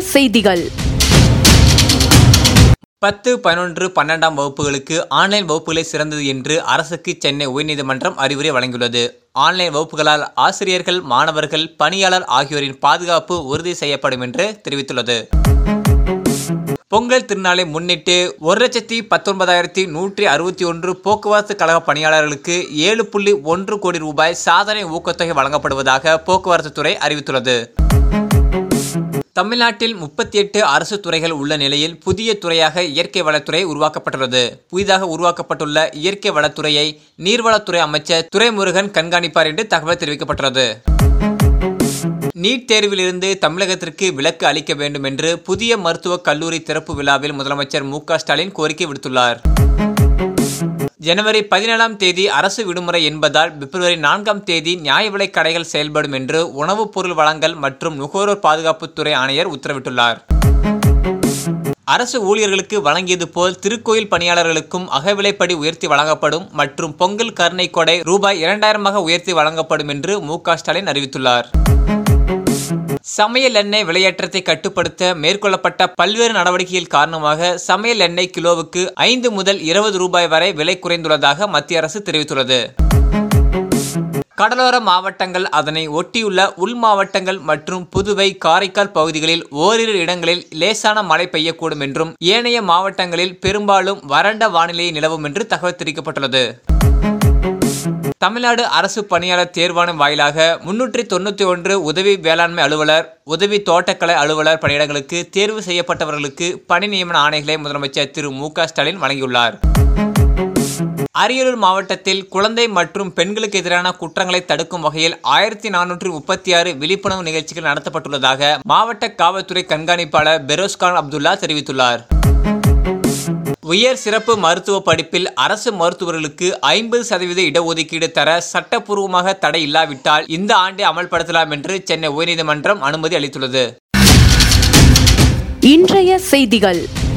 செய்திகள் பத்து பதினொன்று பன்னெண்டாம் வகுப்புகளுக்கு ஆன்லைன் வகுப்புகளே சிறந்தது என்று அரசுக்கு சென்னை உயர்நீதிமன்றம் அறிவுரை வழங்கியுள்ளது ஆன்லைன் வகுப்புகளால் ஆசிரியர்கள் மாணவர்கள் பணியாளர் ஆகியோரின் பாதுகாப்பு உறுதி செய்யப்படும் என்று தெரிவித்துள்ளது பொங்கல் திருநாளை முன்னிட்டு ஒரு லட்சத்தி பத்தொன்பதாயிரத்தி நூற்றி அறுபத்தி ஒன்று போக்குவரத்து கழக பணியாளர்களுக்கு ஏழு புள்ளி ஒன்று கோடி ரூபாய் சாதனை ஊக்கத்தொகை வழங்கப்படுவதாக போக்குவரத்து துறை அறிவித்துள்ளது தமிழ்நாட்டில் முப்பத்தி எட்டு அரசு துறைகள் உள்ள நிலையில் புதிய துறையாக இயற்கை வளத்துறை உருவாக்கப்பட்டுள்ளது புதிதாக உருவாக்கப்பட்டுள்ள இயற்கை வளத்துறையை நீர்வளத்துறை அமைச்சர் துரைமுருகன் கண்காணிப்பார் என்று தகவல் தெரிவிக்கப்பட்டுள்ளது நீட் தேர்விலிருந்து தமிழகத்திற்கு விலக்கு அளிக்க வேண்டும் என்று புதிய மருத்துவக் கல்லூரி திறப்பு விழாவில் முதலமைச்சர் மு க ஸ்டாலின் கோரிக்கை விடுத்துள்ளார் ஜனவரி பதினேழாம் தேதி அரசு விடுமுறை என்பதால் பிப்ரவரி நான்காம் தேதி நியாய விலைக் கடைகள் செயல்படும் என்று உணவுப் பொருள் வழங்கல் மற்றும் நுகர்வோர் பாதுகாப்புத்துறை ஆணையர் உத்தரவிட்டுள்ளார் அரசு ஊழியர்களுக்கு வழங்கியது போல் திருக்கோயில் பணியாளர்களுக்கும் அகவிலைப்படி உயர்த்தி வழங்கப்படும் மற்றும் பொங்கல் கருணை கொடை ரூபாய் இரண்டாயிரமாக உயர்த்தி வழங்கப்படும் என்று மு க ஸ்டாலின் அறிவித்துள்ளார் சமையல் எண்ணெய் விலையேற்றத்தை கட்டுப்படுத்த மேற்கொள்ளப்பட்ட பல்வேறு நடவடிக்கைகள் காரணமாக சமையல் எண்ணெய் கிலோவுக்கு ஐந்து முதல் இருபது ரூபாய் வரை விலை குறைந்துள்ளதாக மத்திய அரசு தெரிவித்துள்ளது கடலோர மாவட்டங்கள் அதனை ஒட்டியுள்ள உள் மாவட்டங்கள் மற்றும் புதுவை காரைக்கால் பகுதிகளில் ஓரிரு இடங்களில் லேசான மழை பெய்யக்கூடும் என்றும் ஏனைய மாவட்டங்களில் பெரும்பாலும் வறண்ட வானிலை நிலவும் என்று தகவல் தெரிவிக்கப்பட்டுள்ளது தமிழ்நாடு அரசு பணியாளர் தேர்வாணையம் வாயிலாக முன்னூற்றி தொண்ணூற்றி ஒன்று உதவி வேளாண்மை அலுவலர் உதவி தோட்டக்கலை அலுவலர் பணியிடங்களுக்கு தேர்வு செய்யப்பட்டவர்களுக்கு பணி நியமன ஆணைகளை முதலமைச்சர் திரு மு க ஸ்டாலின் வழங்கியுள்ளார் அரியலூர் மாவட்டத்தில் குழந்தை மற்றும் பெண்களுக்கு எதிரான குற்றங்களை தடுக்கும் வகையில் ஆயிரத்தி நானூற்றி முப்பத்தி ஆறு விழிப்புணர்வு நிகழ்ச்சிகள் நடத்தப்பட்டுள்ளதாக மாவட்ட காவல்துறை கண்காணிப்பாளர் பெரோஸ்கான் அப்துல்லா தெரிவித்துள்ளார் உயர் சிறப்பு மருத்துவ படிப்பில் அரசு மருத்துவர்களுக்கு ஐம்பது சதவீத இடஒதுக்கீடு தர சட்டப்பூர்வமாக தடை இல்லாவிட்டால் இந்த ஆண்டே அமல்படுத்தலாம் என்று சென்னை உயர்நீதிமன்றம் அனுமதி அளித்துள்ளது இன்றைய செய்திகள்